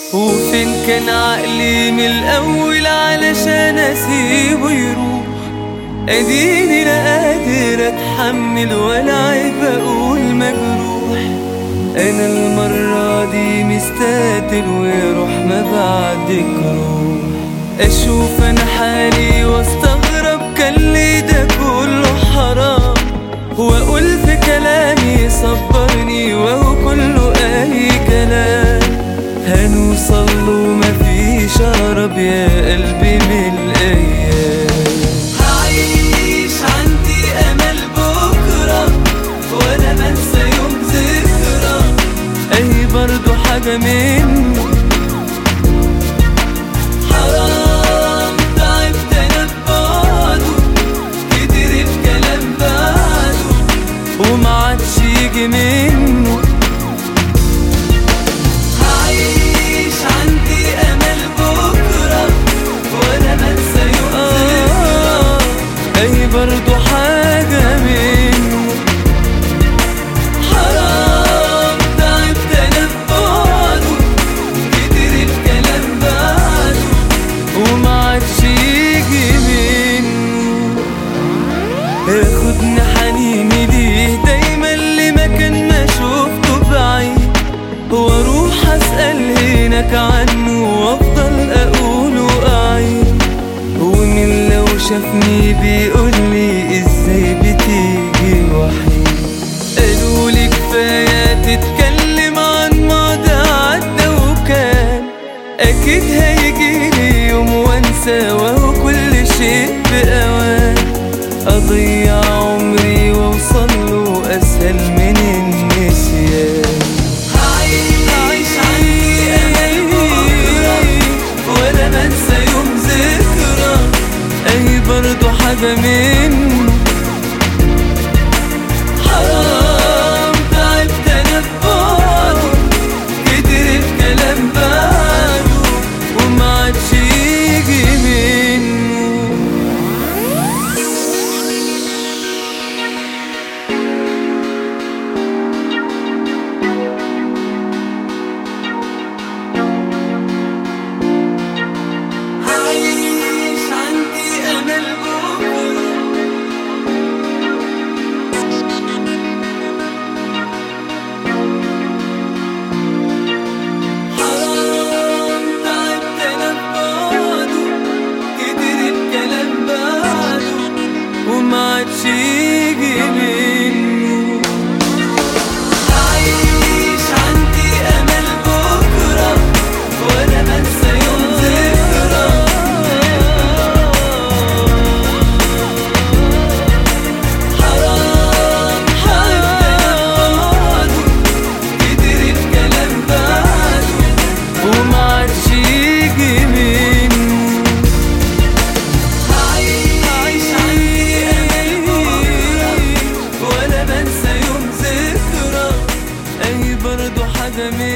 وفين كان عقلي من الأول علشان أسيبه يروح أديني لا قادر أتحمل ولا عيب أقول مجروح أنا المرة دي مستقتل ويروح ما بعدك روح أشوف أنا حالي واستغرب كان ليه ده كله حرام وأقول في كلامي صبرني وهو كله أي كلام هنوصل له مفيش أقرب يا قلبي من الأيام هعيش عندي أمل بكرة ولا بنسى يوم ذكرى أي برضو حاجة منه حرام تعبت أنا ببعده كتير الكلام بعده وما عادش يجي منه هعيش عندي امل بكره وانا بنسى يوم ذكرى اي برضو حاجه منه حرام تعبت انا ببعده كتير الكلام بعده وما عادش يجي منه ياخدني حنيني ليه دايما لمكان ما شفته بعيد واروح اسال هناك عنه وافضل اقول واعيد ومن لو شافني بيقول لي ازاي بتيجي وحيد قالوا لي كفايه تتكلم عن ماضي عدى وكان اكيد هيجيلي يوم وانسى وهو كل شيء بأوان اضيع عمري واوصل له اسهل من النسيان هعيش عندي امل بكره ولا بنسى يوم ذكرى اي برضو حاجه منه حرام تعبت انا ببعده كتير الكلام بعده وما عادش يجي منه هعيش عندي امل بكره حرام تعبت انا ببعده كتير الكلام بعده وما عادش يجي منه هعيش عندي امل بكره وانا بنسى يوم ذكرى حرام حبيت انا ببعده كتير الكلام بعده وما عادش يجي منه هعيش عندي امل بكره ولا بنسى يوم ذكرى اي برضو حاجه منه